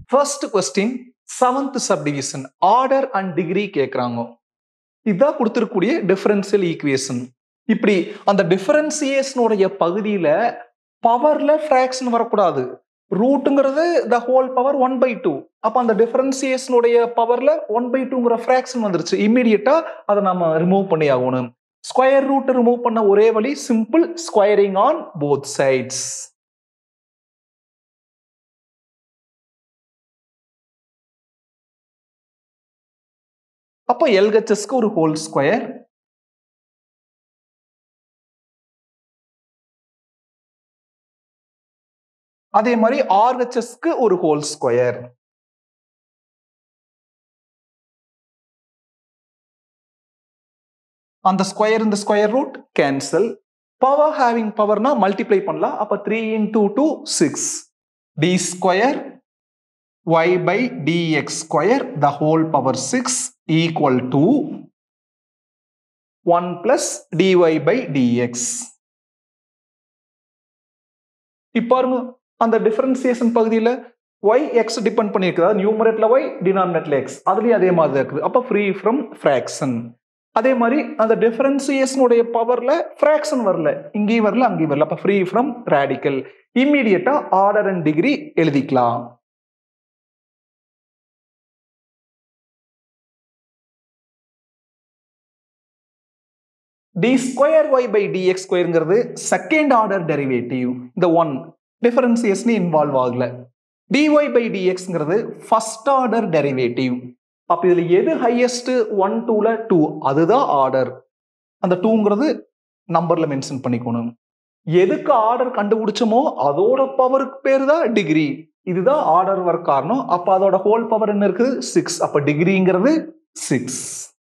first question seventh subdivision order and degree கேட்குறாங்க இதுதான் கொடுத்துருக்கூடிய differential equation இப்படி அந்த டிஃபரன்சியேஷனுடைய பகுதியில பவர்ல ஃப்ராக்ஷன் வரக்கூடாது ரூட்டுங்கிறது the whole power one by two அப்போ அந்த டிஃபரன்சியேஷனுடைய பவர்ல ஒன் பை டூங்கிற ஃப்ராக்ஷன் வந்துருச்சு இம்மீடியட்டா அதை நம்ம ரிமூவ் பண்ணி ஆகணும் ஸ்கொயர் ரூட் ரிமூவ் பண்ண ஒரே வழி simple squaring on both sides அப்போ எல்ஹெச்எஸ்க்கு ஒரு ஹோல் ஸ்கொயர் அதே மாதிரி ஆர்ஹெச்எஸ்க்கு ஒரு ஹோல் ஸ்கொயர் அந்த ஸ்கொயர் இந்த square root cancel power having பவர்னா மல்டிப்ளை பண்ணலாம் அப்ப three into two six d square y by dx square the whole power 6 equal to 1 plus dy by dx இப்போ பாருங்க அந்த டிஃபரன்சியேஷன் பகுதியில் y x டிபெண்ட் பண்ணியிருக்குதா நியூமரேட்ல y டினாமினேட்ல x அதுலயும் அதே மாதிரி தான் இருக்குது அப்போ ஃப்ரீ ஃப்ரம் ஃப்ராக்ஷன் அதே மாதிரி அந்த டிஃபரன்சியேஷனுடைய பவர்ல ஃப்ராக்ஷன் வரல இங்கேயும் வரல அங்கேயும் வரல அப்போ free from radical immediately order and degree எழுதிக்கலாம் d square y by d x ஸ்கொயருங்கிறது செகண்ட் ஆர்டர் டெரிவேட்டிவ் இந்த ஒன் டிஃபரன்சியேஷன் இன்வால்வ் ஆகல டிஒய் பை டிஎக்ஸ்ங்கிறது ஃபர்ஸ்ட் ஆர்டர் டெரிவேட்டிவ் அப்போ இதில் எது ஹையஸ்ட் ஒன் டூல டூ அதுதான் ஆர்டர் அந்த டூங்கிறது நம்பர்ல மென்ஷன் பண்ணிக்கணும் எதுக்கு ஆர்டர் கண்டுபிடிச்சோமோ அதோட பவருக்கு பேர் தான் டிகிரி இதுதான் ஆர்டர் வர காரணம் அப்போ அதோட ஹோல் பவர் என்ன இருக்குது சிக்ஸ் அப்போ டிகிரிங்கிறது சிக்ஸ்